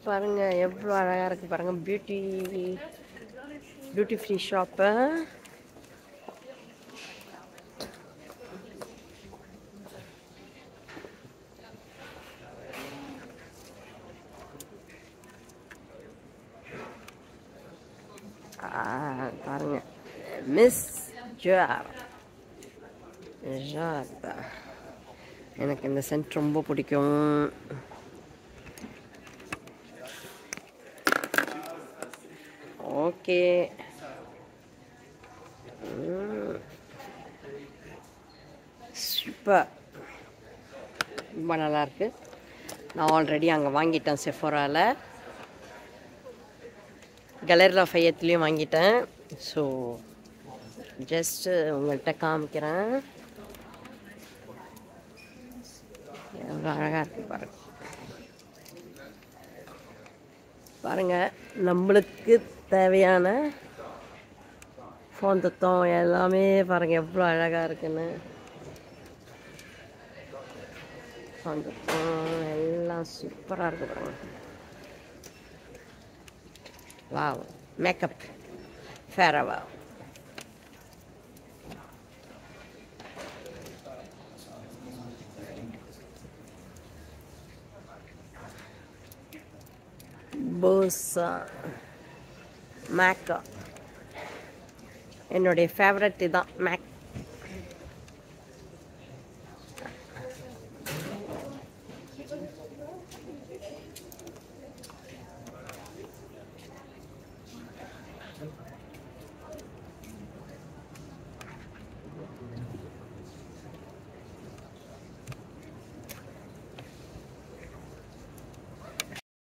பாருங்க எவ்வளோ அழகாக இருக்கு பாருங்க பியூட்டி பியூட்டி ஃப்ரீ ஷாப்பு பாருங்க மிஸ் ஜார் ஜார் எனக்கு இந்த சென்ட் ரொம்ப பிடிக்கும் ஓகே சூப்பர் ரொம்ப நல்லாயிருக்கு நான் ஆல்ரெடி அங்கே வாங்கிட்டேன் செஃபோராவில் கலரில் ஃபையத்துலேயும் வாங்கிட்டேன் ஸோ ஜஸ்ட்டு உங்கள்கிட்ட காமிக்கிறேன் எவ்வளோ அழகாக இருக்கு பாருங்க பாருங்க நம்மளுக்கு தேவையான ஃபோன் தத்தம் எல்லாமே பாருங்க எவ்வளோ அழகாக இருக்குன்னு ஃபோன் தத்தம் எல்லாம் சூப்பராக இருக்கு பாருங்க வாவ் மேக்கப் ஃபேரவா போஸா மேக்கா என்னுடைய ஃபேவரட் இதுதான் மேக்